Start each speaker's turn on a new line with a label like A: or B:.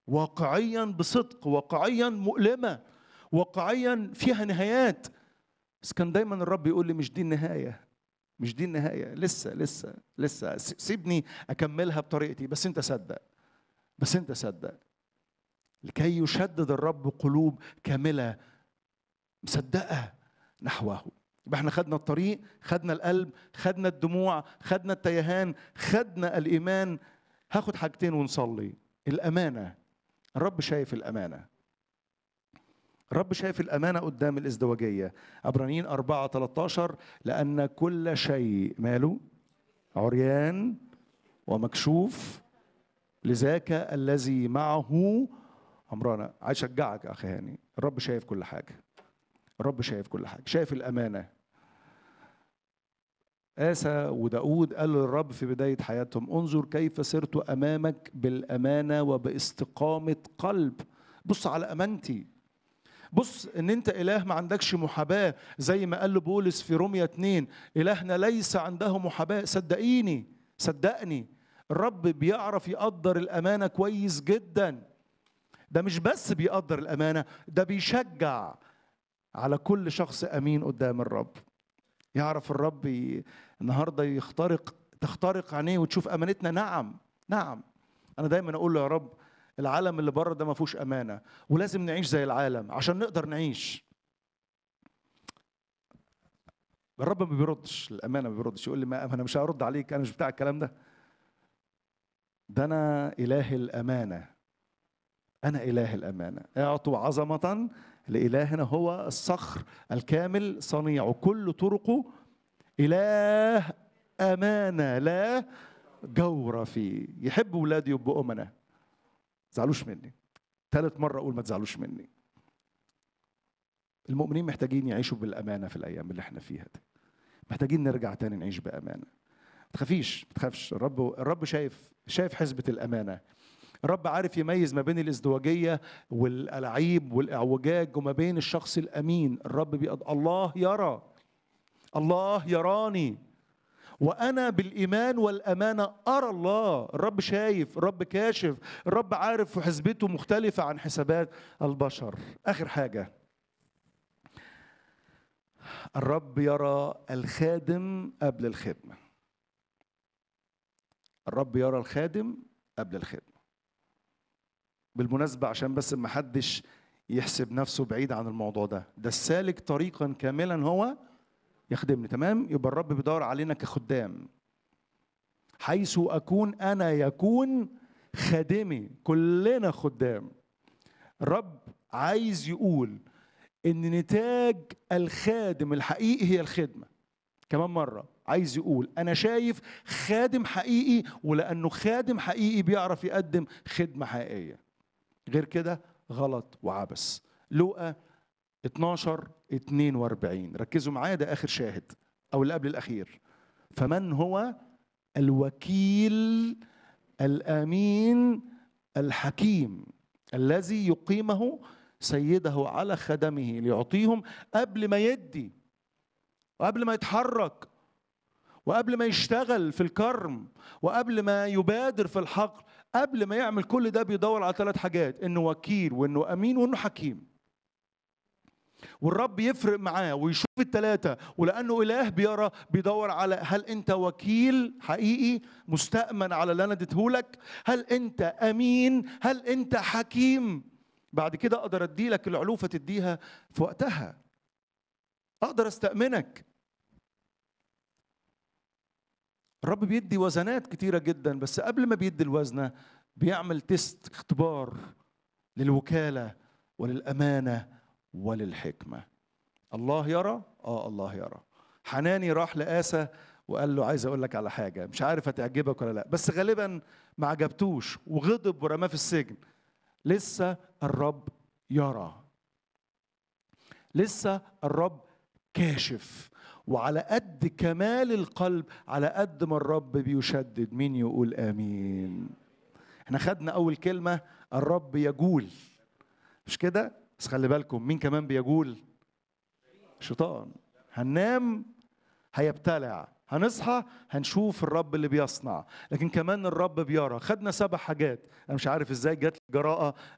A: واقعيا بصدق واقعيا مؤلمه واقعيا فيها نهايات بس كان دايما الرب يقول لي مش دي النهايه مش دي النهايه لسه لسه لسه سيبني اكملها بطريقتي بس انت صدق بس انت صدق لكي يشدد الرب قلوب كامله مصدقه نحوه يبقى احنا خدنا الطريق خدنا القلب خدنا الدموع خدنا التيهان خدنا الايمان هاخد حاجتين ونصلي الامانه الرب شايف الامانه الرب شايف الأمانة قدام الازدواجية عبرانيين 4 13 لأن كل شيء ماله عريان ومكشوف لذاك الذي معه أمرنا عايز أشجعك يا أخي هاني الرب شايف كل حاجة الرب شايف كل حاجة شايف الأمانة آسى وداود قالوا للرب في بداية حياتهم انظر كيف سرت أمامك بالأمانة وباستقامة قلب بص على أمانتي بص ان انت اله ما عندكش محاباه زي ما قال له بولس في روميا 2 الهنا ليس عنده محاباه صدقيني صدقني الرب بيعرف يقدر الامانه كويس جدا ده مش بس بيقدر الامانه ده بيشجع على كل شخص امين قدام الرب يعرف الرب ي... النهارده يخترق تخترق عينيه وتشوف امانتنا نعم نعم انا دايما اقول له يا رب العالم اللي بره ده ما فيهوش امانه ولازم نعيش زي العالم عشان نقدر نعيش الرب ما بيردش الامانه ما بيردش يقول لي ما انا مش هرد عليك انا مش بتاع الكلام ده ده انا اله الامانه انا اله الامانه اعطوا عظمه لالهنا هو الصخر الكامل صنيع كل طرقه اله امانه لا جور فيه يحب ولاده يبقوا امنه تزعلوش مني ثالث مرة أقول ما تزعلوش مني المؤمنين محتاجين يعيشوا بالأمانة في الأيام اللي احنا فيها دي محتاجين نرجع تاني نعيش بأمانة ما تخافيش ما تخافش الرب الرب شايف شايف حسبة الأمانة الرب عارف يميز ما بين الازدواجية والألعيب والإعوجاج وما بين الشخص الأمين الرب بيقض الله يرى الله يراني وانا بالايمان والامانه ارى الله الرب شايف الرب كاشف الرب عارف وحسبته مختلفه عن حسابات البشر اخر حاجه الرب يرى الخادم قبل الخدمه الرب يرى الخادم قبل الخدمه بالمناسبه عشان بس ما حدش يحسب نفسه بعيد عن الموضوع ده ده السالك طريقا كاملا هو يخدمني تمام يبقى الرب بيدور علينا كخدام حيث اكون انا يكون خادمي كلنا خدام الرب عايز يقول ان نتاج الخادم الحقيقي هي الخدمه كمان مره عايز يقول انا شايف خادم حقيقي ولانه خادم حقيقي بيعرف يقدم خدمه حقيقيه غير كده غلط وعبث لوقا 12 42 ركزوا معايا ده اخر شاهد او اللي قبل الاخير فمن هو الوكيل الامين الحكيم الذي يقيمه سيده على خدمه ليعطيهم قبل ما يدي وقبل ما يتحرك وقبل ما يشتغل في الكرم وقبل ما يبادر في الحقل قبل ما يعمل كل ده بيدور على ثلاث حاجات انه وكيل وانه امين وانه حكيم والرب يفرق معاه ويشوف الثلاثة ولأنه إله بيرى بيدور على هل أنت وكيل حقيقي مستأمن على اللي أنا اديتهولك هل أنت أمين هل أنت حكيم بعد كده أقدر أدي لك العلوفة تديها في وقتها أقدر أستأمنك الرب بيدي وزنات كتيرة جدا بس قبل ما بيدي الوزنة بيعمل تيست اختبار للوكالة وللأمانة وللحكمة الله يرى اه الله يرى حناني راح لآسى وقال له عايز اقول لك على حاجه مش عارف هتعجبك ولا لا بس غالبا ما عجبتوش وغضب ورماه في السجن لسه الرب يرى لسه الرب كاشف وعلى قد كمال القلب على قد ما الرب بيشدد مين يقول امين احنا خدنا اول كلمه الرب يجول مش كده بس خلي بالكم مين كمان بيجول شيطان هننام هيبتلع هنصحى هنشوف الرب اللي بيصنع لكن كمان الرب بيرى خدنا سبع حاجات انا مش عارف ازاي جات لي جراءه